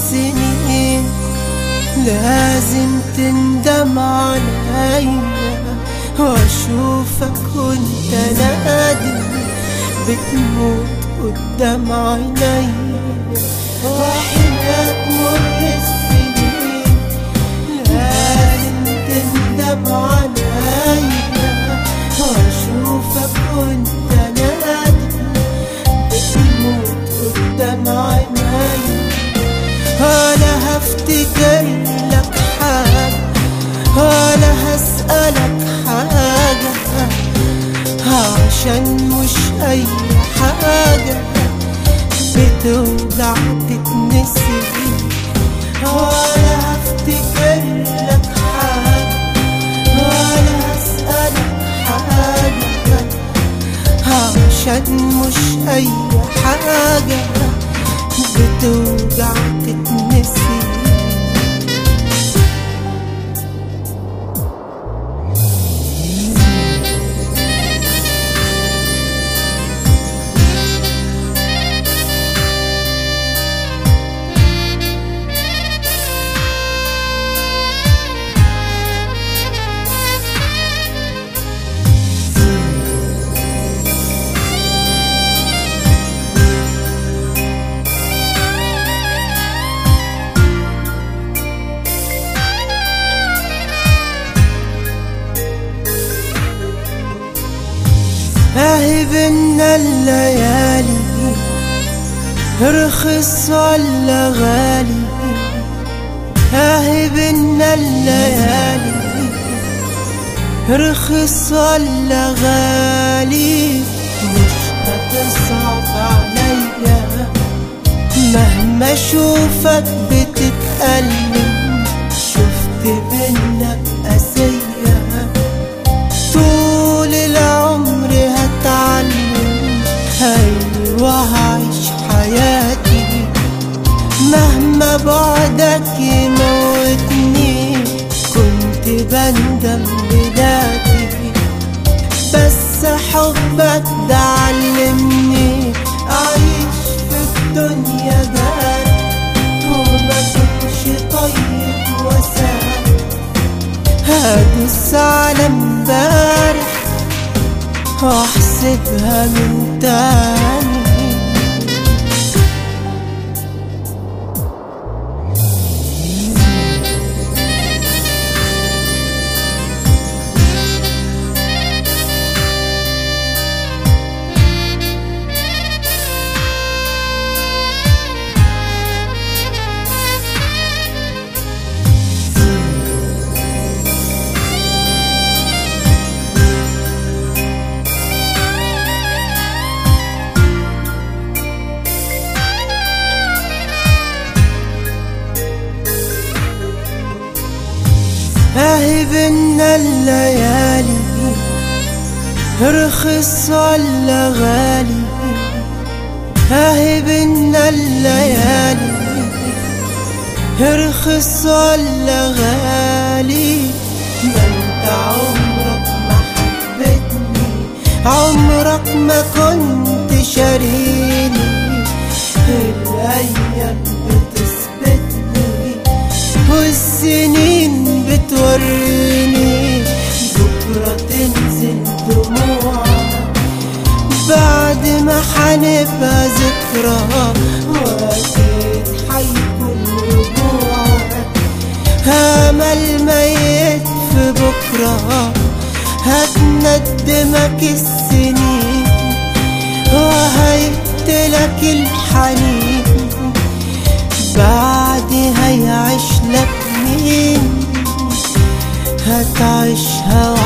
السنين لازم تندم عليا واشوفك وانت نادم بتموت قدام عينيا وحين تمر السنين لازم تندم عليا واشوفك وانت نادم بتموت قدام عينيا ولا هفتكر لك حاجة ولا هسألك حاجة عشان مش أي حاجة بتوجع تتنسي ولا هفتكر لك حاجة ولا هسألك حاجة عشان مش أي حاجة بتوجع تتنسي اهي بينا الليالي رخص ولا غالي اهي بينا الليالي رخص ولا غالي مش هتصعب عليا مهما اشوفك بتتألم شفت بينا قاسية طول العمر هتعلم ايوه هعيش حياتي مهما بعدك يموتني كنت بندم بلادي بس حبك ده علمني اعيش في الدنيا جاري وما كنش طيب وسام هدوس على امبارح واحسبها من تاني اهي بينا الليالي رخص ولا غالي اهي بينا الليالي رخص ولا غالي ما انت عمرك ما حبتني عمرك ما كنت شاريني الايام بتثبتني والسنين بتوريني بكرة تنزل دموعك بعد ما حنبقى ذكرى واكيد حيكون رجوعك امل ميت في بكرة هتندمك السنين وهيقتلك الحنين بعد هيعيش لك مين هتعيشها